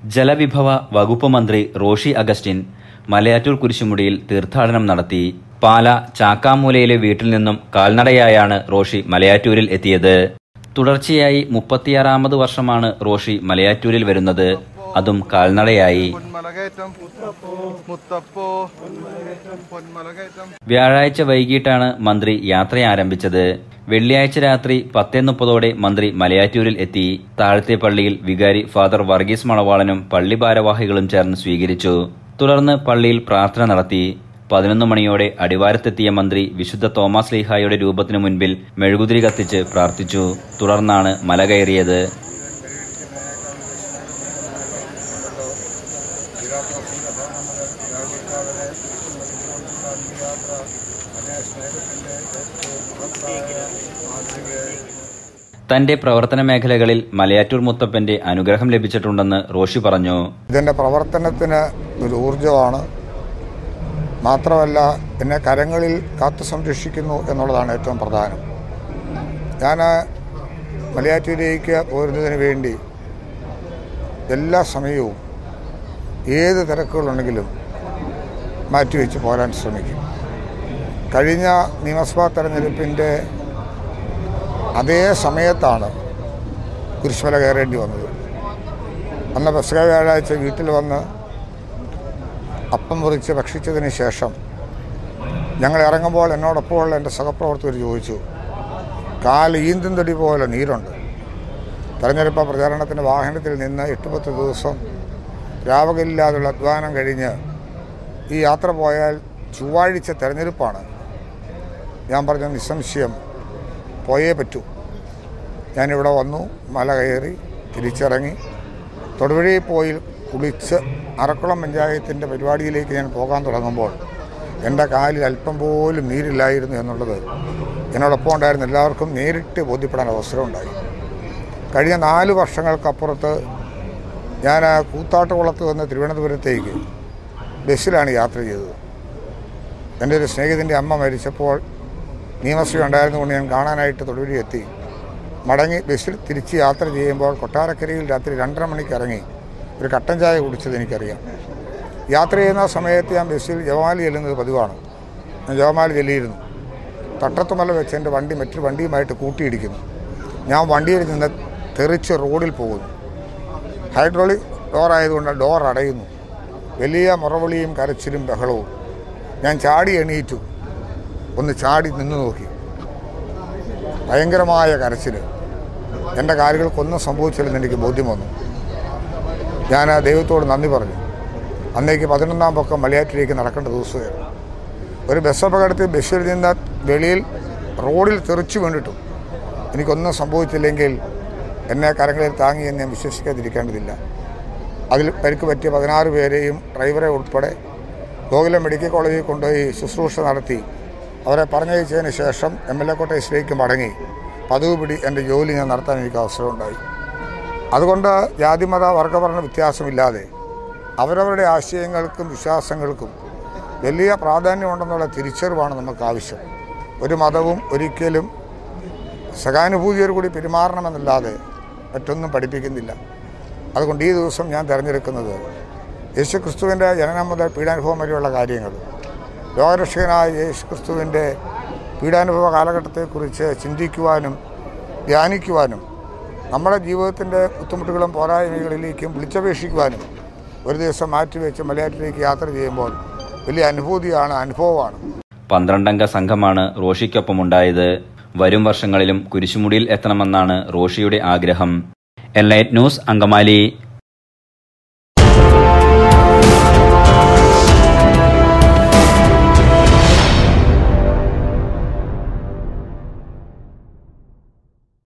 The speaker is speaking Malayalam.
ജലവിഭവ വകുപ്പ് മന്ത്രി റോഷി അഗസ്റ്റിൻ മലയാറ്റൂർ കുരിശുമുടിയിൽ തീർത്ഥാടനം നടത്തി പാല ചാക്കാമൂലയിലെ വീട്ടിൽ നിന്നും കാൽനടയായാണ് റോഷി മലയാറ്റൂരിൽ എത്തിയത് തുടർച്ചയായി മുപ്പത്തിയാറാമത് വർഷമാണ് റോഷി മലയാറ്റൂരിൽ വരുന്നത് അതും കാൽനടയായി പൊന്മലകയറ്റം മുത്തപ്പോ പൊന്മലകയറ്റം വ്യാഴാഴ്ച വൈകിട്ടാണ് മന്ത്രി യാത്ര ആരംഭിച്ചത് വെള്ളിയാഴ്ച രാത്രി പത്തേ മുപ്പതോടെ മന്ത്രി മലയാറ്റൂരിൽ എത്തി താഴത്തെ പള്ളിയിൽ വികാരി ഫാദർ വർഗീസ് മണവാളനും പള്ളി ഭാരവാഹികളും ചേർന്ന് സ്വീകരിച്ചു തുടർന്ന് പള്ളിയിൽ പ്രാർത്ഥന നടത്തി പതിനൊന്ന് മണിയോടെ അടിവാരത്തെത്തിയ മന്ത്രി വിശുദ്ധ തോമസ് ലീഹായുടെ രൂപത്തിനു മുൻപിൽ മെഴുകുതിരി കത്തിച്ച് പ്രാർത്ഥിച്ചു തുടർന്നാണ് മല കയറിയത് തന്റെ പ്രവർത്തന മേഖലകളിൽ മലയാറ്റൂർ മുത്തപ്പന്റെ അനുഗ്രഹം ലഭിച്ചിട്ടുണ്ടെന്ന് റോഷി പറഞ്ഞു ഇതിൻ്റെ പ്രവർത്തനത്തിന് ഒരു ഊർജമാണ് മാത്രമല്ല എന്നെ കരങ്ങളിൽ കാത്തു സംരക്ഷിക്കുന്നു എന്നുള്ളതാണ് ഏറ്റവും പ്രധാനം ഞാൻ മലയാറ്റൂരിലേക്ക് പോരുന്നതിന് വേണ്ടി എല്ലാ സമയവും ഏത് തിരക്കുകളുണ്ടെങ്കിലും മാറ്റിവെച്ച് പോരാൻ ശ്രമിക്കും കഴിഞ്ഞ നിയമസഭാ തെരഞ്ഞെടുപ്പിൻ്റെ അതേ സമയത്താണ് കുരിശുമല കയറേണ്ടി വന്നത് അന്ന് പെസക വ്യാഴാഴ്ച വീട്ടിൽ വന്ന് അപ്പം മുറിച്ച് ഭക്ഷിച്ചതിന് ശേഷം ഞങ്ങൾ ഇറങ്ങുമ്പോൾ എന്നോടൊപ്പമുള്ള എൻ്റെ സഹപ്രവർത്തകർ ചോദിച്ചു കാല് ഈന്തും തടി പോലെ നീരുണ്ട് തെരഞ്ഞെടുപ്പ് പ്രചാരണത്തിൻ്റെ വാഹനത്തിൽ നിന്ന് എട്ട് പത്ത് ദിവസം രാവകലില്ലാതുള്ള അധ്വാനം കഴിഞ്ഞ് ഈ യാത്ര പോയാൽ ചൊവ്വാഴ്ച തെരഞ്ഞെടുപ്പാണ് ഞാൻ പറഞ്ഞ നിസ്സംശയം പോയേ പറ്റൂ ഞാനിവിടെ വന്നു മല കയറി തിരിച്ചിറങ്ങി തൊടുപുഴയിൽ പോയി കുളിച്ച് അറക്കുളം പഞ്ചായത്തിൻ്റെ പരിപാടിയിലേക്ക് ഞാൻ പോകാൻ തുടങ്ങുമ്പോൾ എൻ്റെ കാലിൽ അല്പം പോലും നീരില്ലായിരുന്നു എന്നുള്ളത് എന്നോടൊപ്പം ഉണ്ടായിരുന്ന എല്ലാവർക്കും നേരിട്ട് ബോധ്യപ്പെടാൻ അവസരമുണ്ടായി കഴിഞ്ഞ നാല് വർഷങ്ങൾക്കപ്പുറത്ത് ഞാൻ കൂത്താട്ടുകുളത്ത് വന്ന് തിരുവനന്തപുരത്തേക്ക് ബസ്സിലാണ് യാത്ര ചെയ്തത് എൻ്റെ ഒരു സ്നേഹിതൻ്റെ അമ്മ മരിച്ചപ്പോൾ നിയമശ്രീ ഉണ്ടായിരുന്നുകൊണ്ട് ഞാൻ കാണാനായിട്ട് തൊടുപുഴ എത്തി മടങ്ങി ബസ്സിൽ തിരിച്ച് യാത്ര ചെയ്യുമ്പോൾ കൊട്ടാരക്കരയിൽ രാത്രി രണ്ടര മണിക്ക് ഇറങ്ങി ഒരു കട്ടൻ ചായ കുടിച്ചത് എനിക്കറിയാം യാത്ര ചെയ്യുന്ന സമയത്ത് ഞാൻ ബസ്സിൽ ജവമാലി ചെല്ലുന്നത് പതിവാണ് ഞാൻ ജവമാലി ചെല്ലിയിരുന്നു തട്ടത്തുമല വെച്ച് എൻ്റെ വണ്ടി മറ്റൊരു വണ്ടിയുമായിട്ട് കൂട്ടിയിടിക്കുന്നു ഞാൻ വണ്ടിയിൽ നിന്ന് തെറിച്ച് റോഡിൽ പോകുന്നു ഹൈഡ്രോളിക് ഡോർ ആയതുകൊണ്ട് ഡോർ അടയുന്നു വലിയ മുറവിളിയും കരച്ചിലും ബഹളവും ഞാൻ ചാടി എണീറ്റു ഒന്ന് ചാടി നിന്ന് നോക്കി ഭയങ്കരമായ കരച്ചിൽ എൻ്റെ കാലുകൾക്കൊന്നും സംഭവിച്ചില്ലെന്ന് എനിക്ക് ബോധ്യം വന്നു ഞാൻ ആ ദൈവത്തോട് നന്ദി പറഞ്ഞു അന്നേക്ക് പതിനൊന്നാം പൊക്കം മലയാറ്റിലേക്ക് നടക്കേണ്ട ദിവസമായിരുന്നു ഒരു ബസ് അപകടത്തിൽ ബസ്സിൽ നിന്ന് വെളിയിൽ റോഡിൽ തെറിച്ചു വീണിട്ടു എനിക്കൊന്നും സംഭവിച്ചില്ലെങ്കിൽ എന്നെ കരങ്ങളിൽ താങ്ങി എന്ന് ഞാൻ വിശ്വസിക്കാതിരിക്കേണ്ടതില്ല അതിൽ പരിക്ക് പറ്റിയ പതിനാറ് പേരെയും ഡ്രൈവറെ ഉൾപ്പെടെ ഗോകുലം മെഡിക്കൽ കോളേജിൽ കൊണ്ടുപോയി ശുശ്രൂഷ നടത്തി അവരെ പറഞ്ഞയച്ചതിന് ശേഷം എം എൽ എ കോട്ടേഴ്സിലേക്ക് മടങ്ങി പതിവ് പിടി എൻ്റെ ജോലി ഞാൻ നടത്താൻ എനിക്ക് അവസരമുണ്ടായി അതുകൊണ്ട് ജാതിമത വർഗവർണ്ണ വ്യത്യാസമില്ലാതെ അവരവരുടെ ആശയങ്ങൾക്കും വിശ്വാസങ്ങൾക്കും വലിയ പ്രാധാന്യമുണ്ടെന്നുള്ള തിരിച്ചറിവാണ് നമുക്ക് ആവശ്യം ഒരു മതവും ഒരിക്കലും സഹാനുഭൂതിയോടുകൂടി പെരുമാറണമെന്നല്ലാതെ മറ്റൊന്നും പഠിപ്പിക്കുന്നില്ല അതുകൊണ്ട് ഈ ദിവസം ഞാൻ തിരഞ്ഞെടുക്കുന്നത് യേശു ക്രിസ്തുവിൻ്റെ ജനനം മുതൽ പീഡാനുഭവം വരെയുള്ള കാര്യങ്ങൾ ലോകരക്ഷകനായ യേശു ക്രിസ്തുവിൻ്റെ പീഡാനുഭവ കാലഘട്ടത്തെക്കുറിച്ച് ചിന്തിക്കുവാനും ധ്യാനിക്കുവാനും നമ്മുടെ ജീവിതത്തിൻ്റെ ബുദ്ധിമുട്ടുകളും പോരായ്മകളിലേക്കും വിളിച്ചപേക്ഷിക്കുവാനും ഒരു ദിവസം മാറ്റിവെച്ച് മലയാറ്റിലേക്ക് യാത്ര ചെയ്യുമ്പോൾ വലിയ അനുഭൂതിയാണ് അനുഭവമാണ് പന്ത്രണ്ടംഗ സംഘമാണ് റോഷിക്കൊപ്പമുണ്ടായത് വരും വർഷങ്ങളിലും കുരിശുമുടിയിൽ എത്തണമെന്നാണ് റോഷിയുടെ ആഗ്രഹം എൻലൈറ്റ് ന്യൂസ് അങ്കമാലി